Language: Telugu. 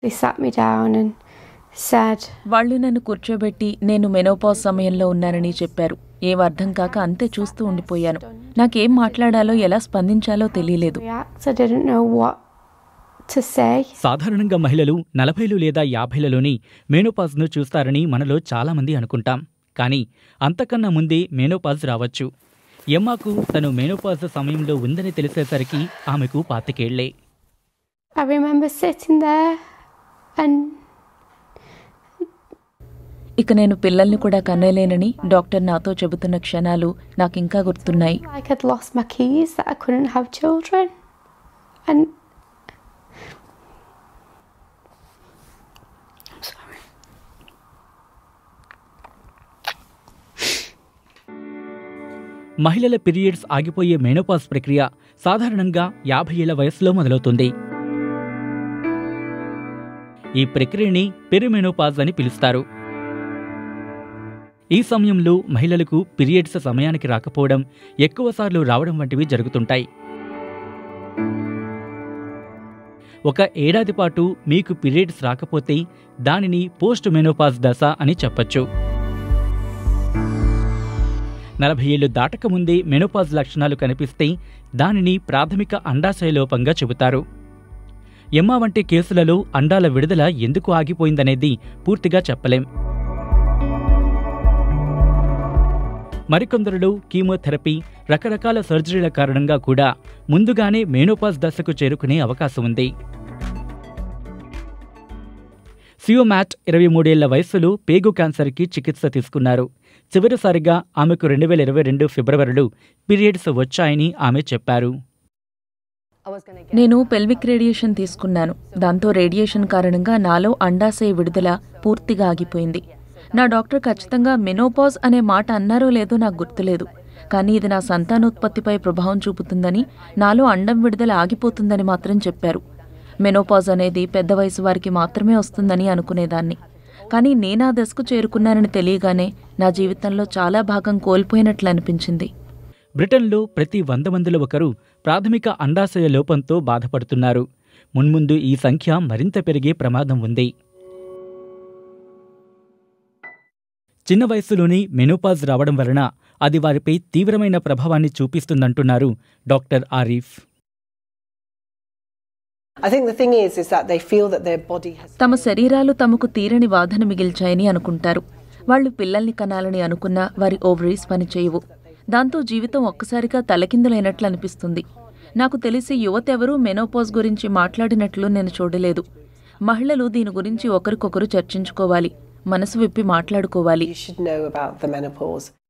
They sat me down and said, వాళ్ళు నన్ను కూర్చోబెట్టి నేను మెనోపాజ్ సమయంలో ఉన్నానని చెప్పారు ఏం అర్థం కాక అంతే చూస్తూ ఉండిపోయాను నాకేం మాట్లాడాలో ఎలా స్పందించాలో తెలియలేదు react. I didn't know what to say. సాధారణంగా మహిళలు నలభైలు లేదా యాభైలలోని మేనోపాజ్ను చూస్తారని మనలో చాలామంది అనుకుంటాం కానీ అంతకన్నా ముందే మేనోపాజ్ రావచ్చు ఎమ్మాకు తను మేనోపాజ్ సమయంలో ఉందని తెలిసేసరికి ఆమెకు పాతికేళ్లే I remember sitting there and ఇక నేను పిల్లల్ని కూడా కనేలేనని డాక్టర్ నాతో చెబుతున్న క్షణాలు నాకింకా గుర్తున్నాయి like I'd lost my keys, that I couldn't have children. And I'm sorry. మహిళల పీరియడ్స్ ఆగిపోయే మేనోపాజ్ ప్రక్రియ సాధారణంగా యాభై ఏళ్ల వయసులో మొదలవుతుంది ఈ ప్రక్రియని పెరిమెనోపాజ్ అని పిలుస్తారు ఈ సమయంలో మహిళలకు పీరియడ్స్ సమయానికి రాకపోవడం ఎక్కువసార్లు రావడం వంటివి జరుగుతుంటాయి ఒక ఏడాది పాటు మీకు పీరియడ్స్ రాకపోతే దానిని పోస్ట్ మెనోపాజ్ దశ అని చెప్పొచ్చు నలభై ఏళ్లు దాటకముందే మెనోపాజ్ లక్షణాలు కనిపిస్తే దానిని ప్రాథమిక అండాశయ లోపంగా చెబుతారు ఎమ్మా వంటి కేసులలో అండాల విడుదల ఎందుకు ఆగిపోయిందనేది పూర్తిగా చెప్పలేం మరికొందరిలో కీమోథెరపీ రకరకాల సర్జరీల కారణంగా కూడా ముందుగానే మేనోపాజ్ దశకు చేరుకునే అవకాశం ఉంది సియోమాట్ ఇరవై మూడేళ్ల వయసులో పేగు క్యాన్సర్కి చికిత్స తీసుకున్నారు చివరిసారిగా ఆమెకు రెండు వేల ఇరవై రెండు ఫిబ్రవరిలో పీరియడ్స్ వచ్చాయని ఆమె చెప్పారు నేను పెల్విక్ రేడియేషన్ తీసుకున్నాను దాంతో రేడియేషన్ కారణంగా నాలో అండాశయ విడుదల పూర్తిగా ఆగిపోయింది నా డాక్టర్ ఖచ్చితంగా మెనోపాజ్ అనే మాట అన్నారో లేదో నాకు గుర్తులేదు కానీ ఇది నా సంతానోత్పత్తిపై ప్రభావం చూపుతుందని నాలో అండం విడుదల ఆగిపోతుందని మాత్రం చెప్పారు మెనోపాజ్ అనేది పెద్ద వయసు వారికి మాత్రమే వస్తుందని అనుకునేదాన్ని కానీ నేనా దశకు చేరుకున్నానని తెలియగానే నా జీవితంలో చాలా భాగం కోల్పోయినట్లు అనిపించింది బ్రిటన్లో ప్రతి వంద మందిలో ఒకరు ప్రాథమిక అండాశయ లోపంతో బాధపడుతున్నారు మున్ముందు ఈ సంఖ్య మరింత పెరిగే ప్రమాదం ఉంది చిన్న వయస్సులోనే మెనోపాజ్ రావడం వలన అది వారిపై తీవ్రమైన ప్రభావాన్ని చూపిస్తుందంటున్నారు doctor Arif I think the thing is, is that they feel that their body has. తమ శరీరాలు తమకు తీరని బాధను మిగిల్చాయని అనుకుంటారు వాళ్ళు పిల్లల్ని కనాలని అనుకున్నా వారి ఓవరీస్ పనిచేయవు దాంతో జీవితం ఒక్కసారిగా తలకిందులైనట్లు అనిపిస్తుంది నాకు తెలిసి యువతెవరూ మెనోపాజ్ గురించి మాట్లాడినట్లు నేను చూడలేదు మహిళలు దీని గురించి ఒకరికొకరు చర్చించుకోవాలి మనసు విప్పి మాట్లాడుకోవాలి You should know about the menopause.